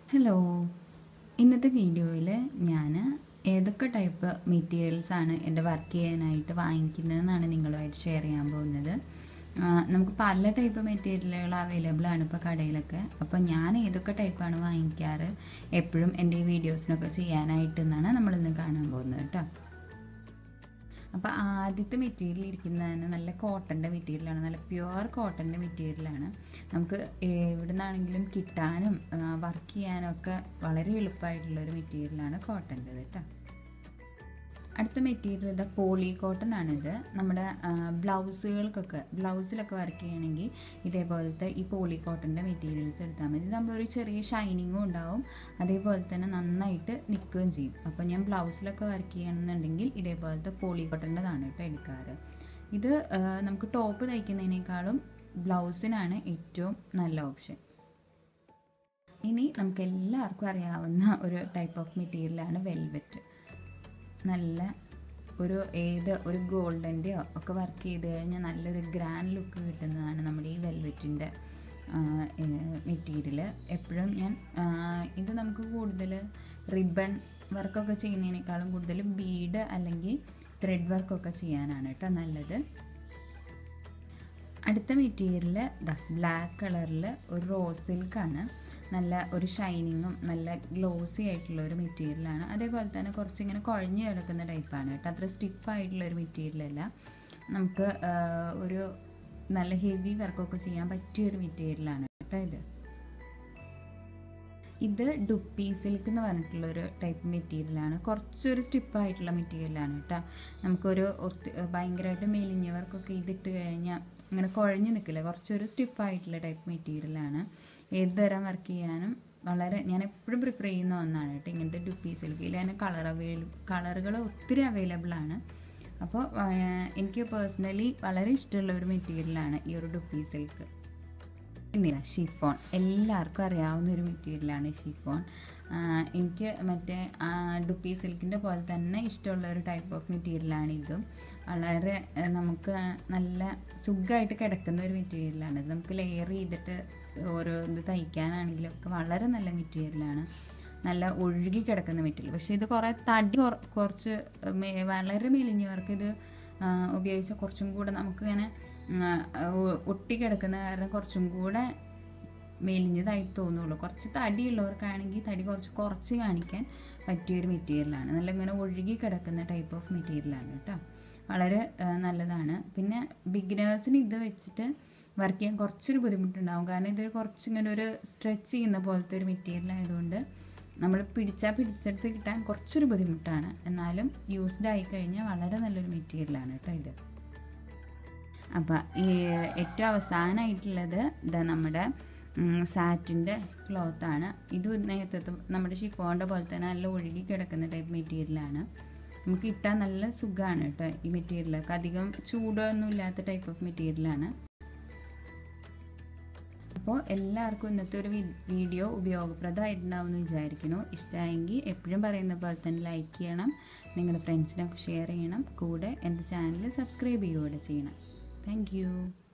hello ഇന്നത്തെ വീഡിയോയിൽ ഞാൻ ഏതൊക്കെ ടൈപ്പ് മെറ്റീരിയൽസ് ആണ് എൻ്റെ വർക്ക് ചെയ്യാനായിട്ട് വാങ്ങിക്കുന്നതെന്നാണ് നിങ്ങളുമായിട്ട് ഷെയർ ചെയ്യാൻ പോകുന്നത് ആ, നമുക്ക് പല ടൈപ്പ് മെറ്റീരിയലുകൾ അവൈലബിൾ ആണ് ഇപ്പോൾ കടയിലൊക്കെ അപ്പോൾ ഞാൻ ഏതൊക്കെ ടൈപ്പാണ് വാങ്ങിക്കാറ് എപ്പോഴും എൻ്റെ ഈ വീഡിയോസിനൊക്കെ ചെയ്യാനായിട്ട് എന്നാണ് നമ്മളിന്ന് കാണാൻ പോകുന്നത് കേട്ടോ അപ്പോൾ ആദ്യത്തെ മെറ്റീരിയൽ ഇരിക്കുന്നതാണ് നല്ല കോട്ടൻ്റെ മെറ്റീരിയലാണ് നല്ല പ്യുവർ കോട്ടൻ്റെ മെറ്റീരിയലാണ് നമുക്ക് എവിടെ നിന്നാണെങ്കിലും കിട്ടാനും വർക്ക് ചെയ്യാനും ഒക്കെ വളരെ എളുപ്പമായിട്ടുള്ള ഒരു മെറ്റീരിയലാണ് കോട്ടൻ്റെത് കേട്ടോ അടുത്ത മെറ്റീരിയൽ ഇതാ പോളി കോട്ടൺ ആണിത് നമ്മുടെ ബ്ലൗസുകൾക്കൊക്കെ ബ്ലൗസിലൊക്കെ വർക്ക് ചെയ്യണമെങ്കിൽ ഇതേപോലത്തെ ഈ പോളി കോട്ടൻ്റെ മെറ്റീരിയൽസ് എടുത്താൽ മതി ഇതാകുമ്പോൾ ഒരു ചെറിയ ഷൈനിങ്ങും ഉണ്ടാവും അതേപോലെ തന്നെ നന്നായിട്ട് നിൽക്കുകയും ചെയ്യും അപ്പോൾ ഞാൻ ബ്ലൗസിലൊക്കെ വർക്ക് ചെയ്യണമെന്നുണ്ടെങ്കിൽ ഇതേപോലത്തെ പോളി കോട്ടൻ്റെതാണ് കേട്ടോ എടുക്കാറ് ഇത് ആ, നമുക്ക് ടോപ്പ് തയ്ക്കുന്നതിനേക്കാളും ബ്ലൗസിനാണ് ഏറ്റവും നല്ല ഓപ്ഷൻ ഇനി നമുക്ക് എല്ലാവർക്കും അറിയാവുന്ന ഒരു ടൈപ്പ് ഓഫ് മെറ്റീരിയലാണ് വെൽവെറ്റ് നല്ല ഒരു ഏത് ഒരു ഗോൾഡൻ്റെയോ ഒക്കെ വർക്ക് ചെയ്ത് കഴിഞ്ഞാൽ നല്ലൊരു ഗ്രാൻഡ് ലുക്ക് കിട്ടുന്നതാണ് നമ്മുടെ ഈ വെൽവെറ്റിൻ്റെ മെറ്റീരിയൽ എപ്പോഴും ഞാൻ ആ, ഇത് നമുക്ക് കൂടുതൽ റിബൺ വർക്കൊക്കെ ചെയ്യുന്നതിനേക്കാളും കൂടുതൽ ബീഡ് അല്ലെങ്കിൽ ത്രെഡ് വർക്കൊക്കെ ചെയ്യാനാണ് കേട്ടോ നല്ലത് അടുത്ത മെറ്റീരിയൽ ദാ ബ്ലാക്ക് കളറിൽ ഒരു റോസ് സിൽക്കാണ് നല്ല ഒരു ഷൈനിങ്ങും നല്ല ഗ്ലോസി ആയിട്ടുള്ള ഒരു മെറ്റീരിയലാണ് അതേപോലെ തന്നെ കുറച്ചിങ്ങനെ കുഴഞ്ഞു കിടക്കുന്ന ടൈപ്പാണ് കേട്ടോ അത്ര സ്റ്റിഫായിട്ടുള്ള ഒരു മെറ്റീരിയലല്ല നമുക്ക് ആ, ഒരു നല്ല ഹെവി വർക്കൊക്കെ ചെയ്യാൻ പറ്റിയ ഒരു മെറ്റീരിയലാണ് കേട്ടോ ഇത് ഇത് ഡുപ്പി സിൽക്ക് എന്ന് പറഞ്ഞിട്ടുള്ള ഒരു ടൈപ്പ് മെറ്റീരിയലാണ് കുറച്ചൊരു സ്റ്റിപ്പായിട്ടുള്ള മെറ്റീരിയലാണ് കേട്ടോ നമുക്കൊരു ഒത്തി- ഭയങ്കരമായിട്ട് മെലിഞ്ഞവർക്കൊക്കെ ഇതിട്ട് കഴിഞ്ഞാൽ ഇങ്ങനെ കുഴഞ്ഞു നിൽക്കില്ല കുറച്ചൊരു സ്റ്റിപ്പായിട്ടുള്ള ടൈപ്പ് മെറ്റീരിയലാണ് ഏത് തരം വർക്ക് ചെയ്യാനും വളരെ ഞാൻ എപ്പോഴും പ്രിഫർ ചെയ്യുന്ന ഒന്നാണ് കേട്ടോ ഇങ്ങനത്തെ ഡുപ്പി സിൽക്ക് ഇതിൽ തന്നെ കളർ അവൈലബിൾ കളറുകൾ ഒത്തിരി അവൈലബിൾ ആണ് അപ്പോൾ എനിക്ക് പേഴ്സണലി വളരെ ഇഷ്ടമുള്ള ഒരു മെറ്റീരിയലാണ് ഈ ഒരു ഡുപ്പി സിൽക്ക് ഇല്ല ഷിഫോൺ എല്ലാവർക്കും അറിയാവുന്ന ഒരു മെറ്റീരിയലാണ് ഷിഫോൺ എനിക്ക് മറ്റേ ആ, ഡുപ്പി സിൽക്കിൻ്റെ പോലെ തന്നെ ഇഷ്ടമുള്ള ഒരു ടൈപ്പ് ഓഫ് മെറ്റീരിയലാണ് ഇതും വളരെ ആ, നമുക്ക് നല്ല സുഖമായിട്ട് കിടക്കുന്ന ഒരു മെറ്റീരിയലാണ് ഇത് നമുക്ക് ലെയർ ചെയ്തിട്ട് ഓരോ ഇത് തയ്ക്കാനാണെങ്കിലും ഒക്കെ വളരെ നല്ല മെറ്റീരിയലാണ് നല്ല ഒഴുകി കിടക്കുന്ന മെറ്റീരിയൽ പക്ഷേ ഇത് കുറേ തടി കുറ- കുറച്ച് മെ- വളരെ മെലിഞ്ഞവർക്ക് ഇത് ആ, ഉപയോഗിച്ചാൽ കുറച്ചും കൂടെ നമുക്കിങ്ങനെ ഉം, ആ, ഒ- ഒട്ടിക്കിടക്കുന്ന കാരണം കുറച്ചും കൂടെ മെലിഞ്ഞതായി തോന്നുള്ളൂ കുറച്ച് തടിയുള്ളവർക്കാണെങ്കിൽ തടി കുറച്ച് കുറച്ച് കാണിക്കാൻ പറ്റിയൊരു മെറ്റീരിയലാണ് നല്ല ഇങ്ങനെ ഒഴുകി കിടക്കുന്ന ടൈപ്പ് ഓഫ് മെറ്റീരിയലാണ് കേട്ടോ വളരെ ആ, നല്ലതാണ് പിന്നെ ബിഗിനേഴ്സിന് ഇത് വെച്ചിട്ട് വർക്ക് ചെയ്യാൻ കുറച്ചൊരു ബുദ്ധിമുട്ടുണ്ടാവും കാരണം ഇത് കുറച്ചിങ്ങനെ ഒരു സ്ട്രെച്ച് ചെയ്യുന്ന പോലത്തെ ഒരു മെറ്റീരിയൽ ആയതുകൊണ്ട് നമ്മൾ പിടിച്ചാൽ പിടിച്ചെടുത്ത് കിട്ടാൻ കുറച്ചൊരു ബുദ്ധിമുട്ടാണ് എന്നാലും യൂസ്ഡ് ആയി കഴിഞ്ഞാൽ വളരെ നല്ലൊരു മെറ്റീരിയലാണ് കേട്ടോ ഇത് അപ്പം ഈ ഏറ്റവും അവസാനമായിട്ടുള്ളത് ഇതാ നമ്മുടെ സാറ്റിൻ്റെ ക്ലോത്താണ് ഇത് നേരത്തെ നമ്മുടെ ഷിഫോണിൻ്റെ പോലെ തന്നെ നല്ല ഒഴുകി കിടക്കുന്ന ടൈപ്പ് മെറ്റീരിയലാണ് നമുക്ക് ഇട്ടാൽ നല്ല സുഖമാണ് കേട്ടോ ഈ മെറ്റീരിയലൊക്കെ അധികം ചൂടൊന്നും ഇല്ലാത്ത ടൈപ്പ് ഓഫ് മെറ്റീരിയലാണ് അപ്പോൾ എല്ലാവർക്കും ഇന്നത്തെ ഒരു വി- വീഡിയോ ഉപയോഗപ്രദമായിട്ടുണ്ടാവും എന്ന് വിചാരിക്കുന്നു ഇഷ്ടമായെങ്കിൽ എപ്പോഴും പറയുന്ന പോലെ തന്നെ ലൈക്ക് ചെയ്യണം നിങ്ങളുടെ ഫ്രണ്ട്സിനൊക്കെ ഷെയർ ചെയ്യണം കൂടെ എൻ്റെ ചാനൽ സബ്സ്ക്രൈബ് ചെയ്യുകയൂടെ ചെയ്യണം താങ്ക്